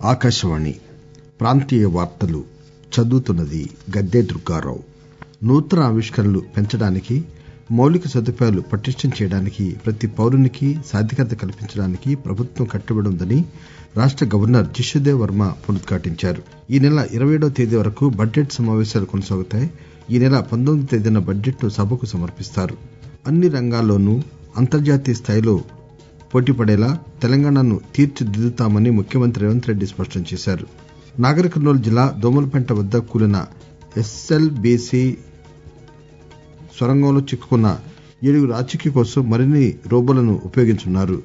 ఆకాశవాణి ప్రాంతీయ వార్తలు చదువుతున్నది గద్దె దుర్గారావు నూతన ఆవిష్కరణలు పెంచడానికి మౌలిక సదుపాయాలు పటిష్టం చేయడానికి ప్రతి పౌరునికి సాధికారత కల్పించడానికి ప్రభుత్వం కట్టుబడి ఉందని రాష్ట గవర్నర్ జిష్ణుదేవ్ వర్మ పునరుద్ఘాటించారు ఈ నెల ఇరవై ఏడవ తేదీ వరకు బడ్జెట్ సమావేశాలు కొనసాగుతాయి ఈ నెల పంతొమ్మిదవ తేదీన బడ్జెట్ ను సభకు సమర్పిస్తారు అన్ని రంగాల్లోనూ అంతర్జాతీయ స్థాయిలో పోటీపడేలా తెలంగాణను తీర్చిదిద్దుతామని ముఖ్యమంత్రి రేవంత్ రెడ్డి స్పష్టం చేశారు నాగర్ కర్నూలు జిల్లా దోమలపెంట వద్ద కూలిన ఎస్ఎల్బీసీ సొరంగంలో చిక్కుకున్న ఏడుగురు ఆచూకీ కోసం మరిన్ని రోబోలను ఉపయోగించనున్నారు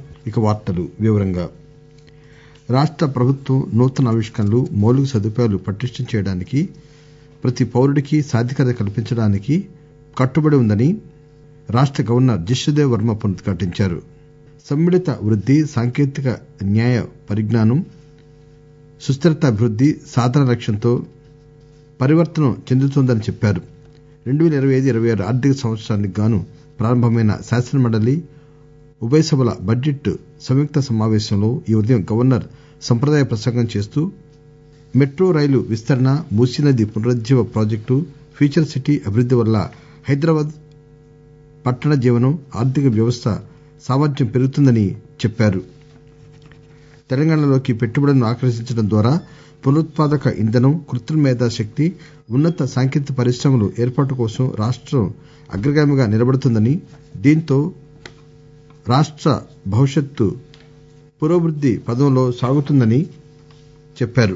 రాష్ట ప్రభుత్వం నూతన ఆవిష్కరణలు మౌలిక సదుపాయాలు పటిష్టం చేయడానికి ప్రతి పౌరుడికి సాధికారత కల్పించడానికి కట్టుబడి ఉందని రాష్ట గవర్నర్ జిష్ణుదేవ్ వర్మ పునరుద్ఘాటించారు సమ్మిళిత వృద్ది సాంకేతిక న్యాయ పరిజ్ఞానం సుస్దిరతాభివృద్ది సాధన లక్ష్యంతో పరివర్తనం చెందుతోందని చెప్పారు రెండు పేల ఇరవై ఐదు ఇరవై ఆరు ఆర్థిక సంవత్సరానికి గాను ప్రారంభమైన శాసనమండలి ఉభయ సభల బడ్జెట్ సంయుక్త సమావేశంలో ఈ ఉదయం గవర్నర్ సంప్రదాయ ప్రసంగం చేస్తూ మెట్రో రైలు విస్తరణ మూసీనది పునరుజ్జీవ ప్రాజెక్టు ఫ్యూచర్ సిటీ అభివృద్ది వల్ల హైదరాబాద్ పట్టణ జీవనం ఆర్థిక వ్యవస్థ సామర్థ్యం పెరుగుతుందని చెప్పారు తెలంగాణలోకి పెట్టుబడులను ఆకర్షించడం ద్వారా పునరుత్పాదక ఇంధనం కృత్రిమ మేధా శక్తి ఉన్నత సాంకేతిక పరిశ్రమల ఏర్పాటు కోసం రాష్టం అగ్రగామిగా నిలబడుతుందని దీంతో రాష్ట భవిష్యత్తు పురోభివృద్ది పథంలో సాగుతుందని చెప్పారు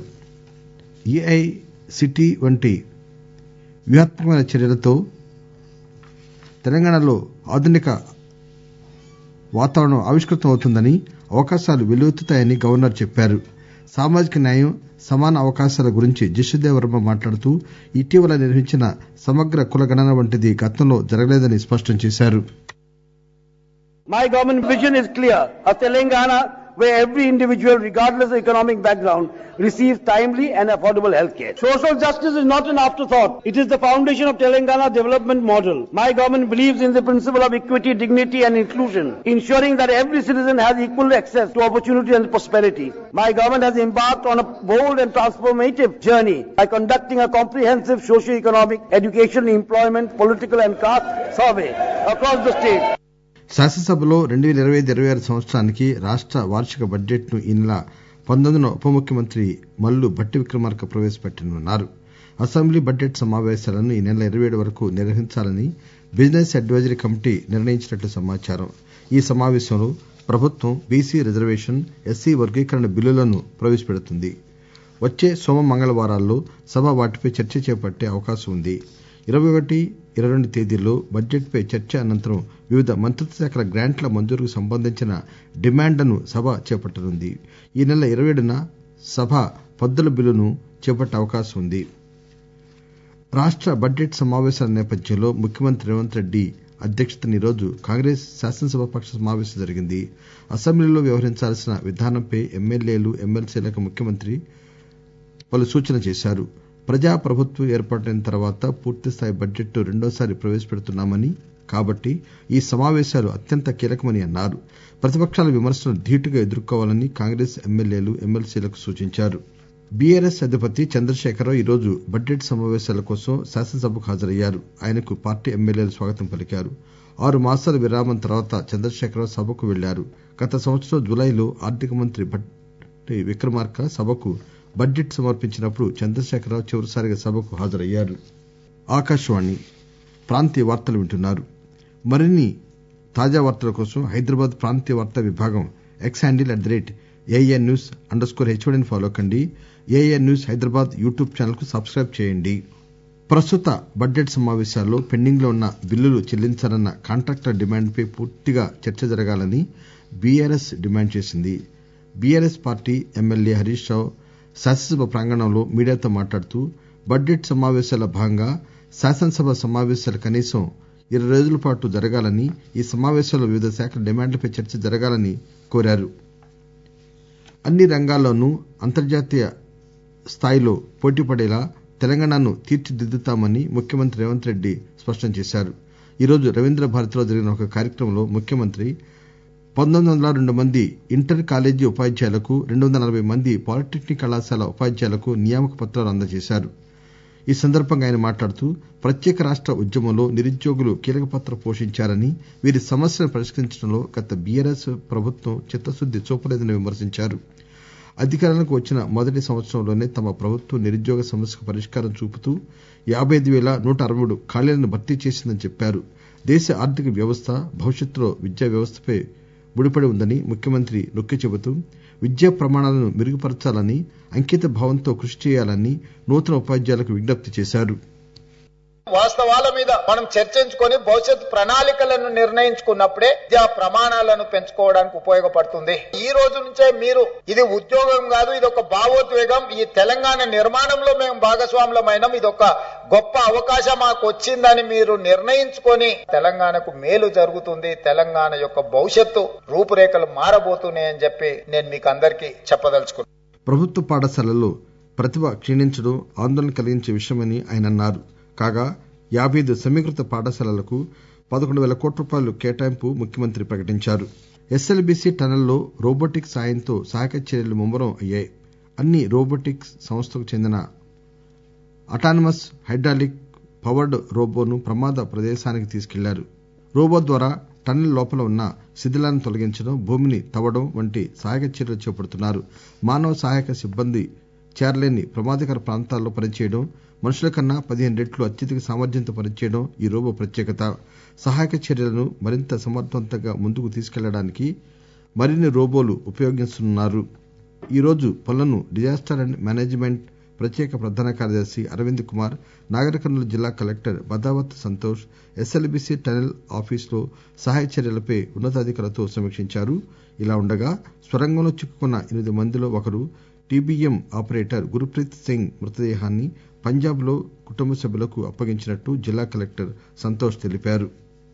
ఏఐసిటి వంటి వ్యూహాత్మకమైన చర్యలతో తెలంగాణలో ఆధునిక వాతావరణం ఆవిష్కృతమవుతుందని అవకాశాలు వెల్లువెత్తుతాయని గవర్నర్ చెప్పారు సామాజిక న్యాయం సమాన అవకాశాల గురించి జిష్ణుదేవ్ వర్మ మాట్లాడుతూ ఇటీవల నిర్వహించిన సమగ్ర కుల గణన వంటిది గతంలో జరగలేదని స్పష్టం చేశారు My government vision is clear. A Telangana where every individual, regardless of economic background, receives timely and affordable health care. Social justice is not an afterthought. It is the foundation of Telangana development model. My government believes in the principle of equity, dignity and inclusion, ensuring that every citizen has equal access to opportunity and prosperity. My government has embarked on a bold and transformative journey by conducting a comprehensive socio-economic, education, employment, political and caste survey across the state. శాసనసభలో రెండు పేల ఇరవై ఐదు ఇరవై ఆరు సంవత్సరానికి రాష్ట వార్షిక బడ్జెట్ ను ఈ నెల పంతొమ్మిదిన ఉప ముఖ్యమంత్రి మల్లు భట్టి విక్రమార్క ప్రవేశపెట్టనున్నారు అసెంబ్లీ బడ్జెట్ సమావేశాలను ఈ నెల ఇరవై ఏడు వరకు నిర్వహించాలని బిజినెస్ అడ్వైజరీ కమిటీ నిర్ణయించినట్లు సమాచారం ఈ సమావేశంలో ప్రభుత్వం బీసీ రిజర్వేషన్ ఎస్సీ వర్గీకరణ బిల్లులను ప్రవేశపెడుతుంది వచ్చే సోమ మంగళవారాల్లో సభ వాటిపై చర్చ చేపట్టే అవకాశం ఉంది ఇరవై ఒకటి ఇరవై రెండు తేదీల్లో బడ్జెట్ పై చర్చ అనంతరం వివిధ మంత్రిత్వ శాఖల గ్రాంట్ల మంజూరుకు సంబంధించిన డిమాండ్లను సభ చేపట్టనుంది ఈ నెల ఇరవై ఏడున సభ పద్దుల బిల్లును చేపట్టే అవకాశం ఉంది రాష్ట బడ్జెట్ సమావేశాల నేపథ్యంలో ముఖ్యమంత్రి రేవంత్ రెడ్డి అధ్యక్షతన ఈరోజు కాంగ్రెస్ శాసనసభాపక్ష సమావేశం జరిగింది అసెంబ్లీలో వ్యవహరించాల్సిన విధానంపై ఎమ్మెల్యేలు ఎమ్మెల్సీలకు ముఖ్యమంత్రి పలు సూచనలు చేశారు ప్రజా ప్రభుత్వం ఏర్పాటైన తర్వాత పూర్తిస్థాయి బడ్జెట్ రెండోసారి ప్రవేశపెడుతున్నామని కాబట్టి ఈ సమావేశాలు అత్యంత కీలకమని అన్నారు ప్రతిపక్షాల విమర్శలను ధీటుగా ఎదుర్కోవాలని కాంగ్రెస్ ఎమ్మెల్యేలు ఎమ్మెల్సీలకు సూచించారు బీఆర్ఎస్ అధిపతి చంద్రశేఖరరావు ఈరోజు బడ్జెట్ సమావేశాల కోసం శాసనసభకు హాజరయ్యారు ఆయనకు పార్టీ ఎమ్మెల్యేలు స్వాగతం పలికారు ఆరు మాసాల విరామం తర్వాత చంద్రశేఖరరావు సభకు వెళ్లారు గత సంవత్సరం జులైలో ఆర్థిక మంత్రి భట్టి విక్రమార్క సభకు బడ్జెట్ సమర్పించినప్పుడు చంద్రశేఖరరావు చివరిసారిగా సభకు హాజరయ్యారు ఆకాశవాణి ప్రాంతీయ వార్తలు వింటున్నారు మరిన్ని తాజా వార్తల కోసం హైదరాబాద్ ప్రాంతీయ వార్తా విభాగం X handle at the rate AIR news underscore హెచ్ఓడిని ఫాలో కండి AIR news Hyderabad YouTube channel కు సబ్స్క్రైబ్ చేయండి ప్రస్తుత బడ్జెట్ సమావేశాల్లో పెండింగ్ లో ఉన్న బిల్లులు చెల్లించాలన్న కాంట్రాక్టర్ డిమాండ్పై పూర్తిగా చర్చ జరగాలని బీఆర్ఎస్ డిమాండ్ చేసింది BRS party MLA Harish Rao శాసనసభ ప్రాంగణంలో మీడియాతో మాట్లాడుతూ బడ్జెట్ సమావేశాల భాగంగా శాసనసభ సమావేశాలు కనీసం ఇరవై రోజుల పాటు జరగాలని ఈ సమావేశాల్లో వివిధ శాఖల డిమాండ్లపై చర్చ జరగాలని కోరారు అన్ని రంగాల్లోనూ అంతర్జాతీయ స్థాయిలో పోటీపడేలా తెలంగాణను తీర్చిదిద్దుతామని ముఖ్యమంత్రి రేవంత్ రెడ్డి స్పష్టం చేశారు ఈరోజు రవీంద్ర భారతిలో జరిగిన ఒక కార్యక్రమంలో ముఖ్యమంత్రి పంతొమ్మిది వందల రెండు మంది ఇంటర్ కాలేజీ ఉపాధ్యాయులకు రెండు వందల నలభై మంది పాలిటెక్నిక్ కళాశాల ఉపాధ్యాయులకు నియామక పత్రాలు అందజేశారు ఈ సందర్భంగా ఆయన మాట్లాడుతూ ప్రత్యేక రాష్ట ఉద్యమంలో నిరుద్యోగులు కీలక పాత్ర పోషించారని వీరి సమస్యలను పరిష్కరించడంలో గత బీఆర్ఎస్ ప్రభుత్వం చిత్తశుద్ది చూపలేదని విమర్శించారు అధికారంలోకి వచ్చిన మొదటి సంవత్సరంలోనే తమ ప్రభుత్వం నిరుద్యోగ సమస్యకు పరిష్కారం చూపుతూ యాబై ఐదు పేల నూట అరవై మూడు ఖాళీలను భర్తీ చేసిందని చెప్పారు దేశ ఆర్థిక వ్యవస్థ భవిష్యత్తులో విద్యా వ్యవస్థపై ముడిపడి ఉందని ముఖ్యమంత్రి నొక్కి చెబుతూ విద్యా ప్రమాణాలను మెరుగుపరచాలని అంకిత భావంతో కృషి చేయాలని నూతన ఉపాధ్యాయులకు విజ్ఞప్తి చేశారు వాస్తవాల మీద మనం చర్చించుకొని భవిష్యత్ ప్రణాళికలను నిర్ణయించుకున్నప్పుడే విద్యా ప్రమాణాలను పెంచుకోవడానికి ఉపయోగపడుతుంది ఈ రోజు నుంచే మీరు ఇది ఉద్యోగం కాదు ఇది ఒక భావోద్వేగం ఈ తెలంగాణ నిర్మాణంలో మేము భాగస్వాములమైనం ఇది ఒక గొప్ప అవకాశం మాకు వచ్చిందని మీరు నిర్ణయించుకొని తెలంగాణకు మేలు జరుగుతుంది తెలంగాణ యొక్క భవిష్యత్తు రూపురేఖలు మారబోతున్నాయని చెప్పి నేను మీకు అందరికీ చెప్పదలుచుకున్నాను ప్రభుత్వ పాఠశాలల్లో ప్రతిభ క్షీణించడం ఆందోళన కలిగించే విషయమని ఆయన అన్నారు కాగా యాబై ఐదు సమీకృత పాఠశాలలకు పదకొండు పేల కోట్ల రూపాయలు కేటాయింపు ముఖ్యమంత్రి ప్రకటించారు ఎస్ఎల్బీసీ టనెల్లో రోబోటిక్ సాయంతో సహాయక చర్యలు ముమ్మరం అయ్యాయి అన్ని రోబోటిక్స్ సంస్థకు చెందిన అటానమస్ హైడ్రాలిక్ పవర్డ్ రోబోను ప్రమాద ప్రదేశానికి తీసుకెళ్లారు రోబో ద్వారా టన్నెల్ లోపల ఉన్న శిథిలాలను తొలగించడం భూమిని తవ్వడం వంటి సహాయక చర్యలు చేపడుతున్నారు మానవ సహాయక సిబ్బంది చేరలేని ప్రమాదకర ప్రాంతాల్లో పనిచేయడం మనుషుల కన్నా పదిహేను రెట్లు అత్యధిక సామర్థ్యంతో పనిచేయడం ఈ రోబో ప్రత్యేకత సహాయక చర్యలను మరింత సమర్థవంతంగా ముందుకు తీసుకెళ్లడానికి మరిన్ని రోబోలు ఉపయోగిస్తున్నారు ఈరోజు పనులను డిజాస్టర్ అండ్ మేనేజ్మెంట్ ప్రత్యేక ప్రధాన కార్యదర్శి అరవింద్ కుమార్ నాగర్ కర్నూలు జిల్లా collector Badavath Santosh SLBC tunnel ఆఫీసులో సహాయ చర్యలపై ఉన్నతాధికారులతో సమీక్షించారు ఇలా ఉండగా స్వరంగంలో చిక్కుకున్న ఎనిమిది మందిలో ఒకరు టీబీఎం ఆపరేటర్ గురుప్రీత్ సింగ్ మృతదేహాన్ని పంజాబ్ లో కుటుంబ సభ్యులకు అప్పగించినట్టు జిల్లా కలెక్టర్ సంతోష్ తెలిపారు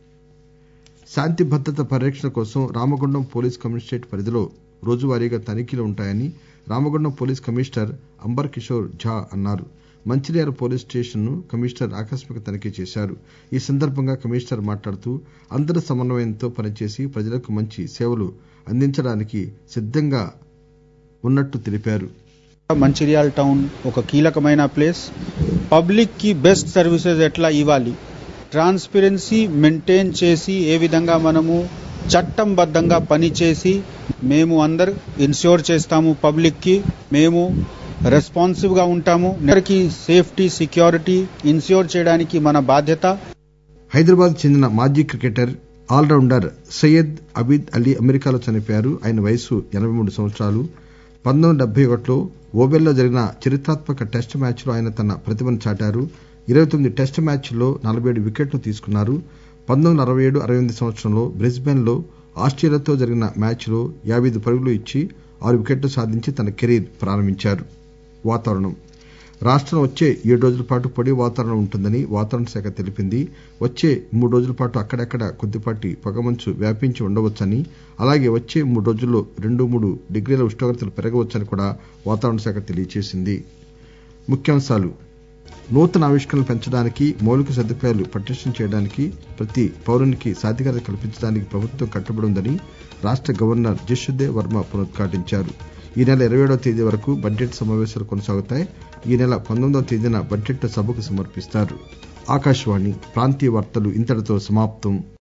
శాంతి భద్రత పరిరక్షణ కోసం రామగుండం పోలీస్ కమిషనరేట్ పరిధిలో రోజువారీగా తనిఖీలు ఉంటాయని రామగుండం పోలీస్ కమిషనర్ అంబర్ కిషోర్ ఝా అన్నారు మంచిర్యాల పోలీస్ స్టేషన్ ను కమిషనర్ ఆకస్మిక తనిఖీ చేశారు ఈ సందర్భంగా కమిషనర్ మాట్లాడుతూ అందరి సమన్వయంతో పనిచేసి ప్రజలకు మంచి సేవలు అందించడానికి సిద్దంగా ఉన్నట్టు తెలిపారు మంచిర్యాల్ టౌన్ ఒక కీలకమైన ప్లేస్ పబ్లిక్ కి బెస్ట్ సర్వీసెస్ ఎట్లా ఇవ్వాలి ట్రాన్స్పరెన్సీ మెయింటైన్ చేసి ఏ విధంగా మనము చట్టంబద్ధంగా పనిచేసి మేము అందరు ఇన్ష్యూర్ చేస్తాము పబ్లిక్ కి మేము రెస్పాన్సివ్ గా ఉంటాము అందరికి సేఫ్టీ సెక్యూరిటీ ఇన్ష్యూర్ చేయడానికి మన బాధ్యత హైదరాబాద్ చెందిన మాజీ క్రికెటర్ ఆల్రౌండర్ సయ్యద్ అబీద్ అలీ అమెరికాలో చనిపోయారు ఆయన వయసు ఎనబై మూడు సంవత్సరాలు పంతొమ్మిది వందల డెబ్బై ఒకటిలో ఓవెల్లో జరిగిన చరిత్రాత్మక టెస్ట్ మ్యాచ్లో ఆయన తన ప్రతిభను చాటారు ఇరవై తొమ్మిది టెస్ట్ మ్యాచ్ల్లో నలభై ఏడు వికెట్లు తీసుకున్నారు పంతొమ్మిది వందల అరవై ఏడు అరవై ఎనిమిది సంవత్సరంలో బ్రిస్బెన్ లో ఆస్ట్రేలియాతో జరిగిన మ్యాచ్లో యాబై ఐదు పరుగులు ఇచ్చి ఆరు వికెట్లు సాధించి తన కెరీర్ ప్రారంభించారు వాతావరణం రాష్టంలో వచ్చే ఏడు రోజుల పాటు పొడి వాతావరణం ఉంటుందని వాతావరణ శాఖ తెలిపింది వచ్చే మూడు రోజుల పాటు అక్కడక్కడ కొద్దిపాటి పొగమంచు వ్యాపించి ఉండవచ్చని అలాగే వచ్చే మూడు రోజుల్లో రెండు మూడు డిగ్రీల ఉష్ణోగ్రతలు పెరగవచ్చని కూడా వాతావరణ శాఖ తెలియజేసింది ముఖ్యాంశాలు నూతన ఆవిష్కరణలు పెంచడానికి మౌలిక సదుపాయాలు పటిష్టం చేయడానికి ప్రతి పౌరునికి సాధికారత కల్పించడానికి ప్రభుత్వం కట్టుబడి ఉందని రాష్ట గవర్నర్ జిష్ణుదేవ్ వర్మ పునరుద్ఘాటించారు ఈ నెల ఇరవై ఏడవ తేదీ వరకు బడ్జెట్ సమావేశాలు కొనసాగుతాయి ఈ నెల పంతొమ్మిదవ తేదీన బడ్జెట్ సభకు సమర్పిస్తారు ఆకాశవాణి ప్రాంతీయ వార్తలు ఇంతటితో సమాప్తం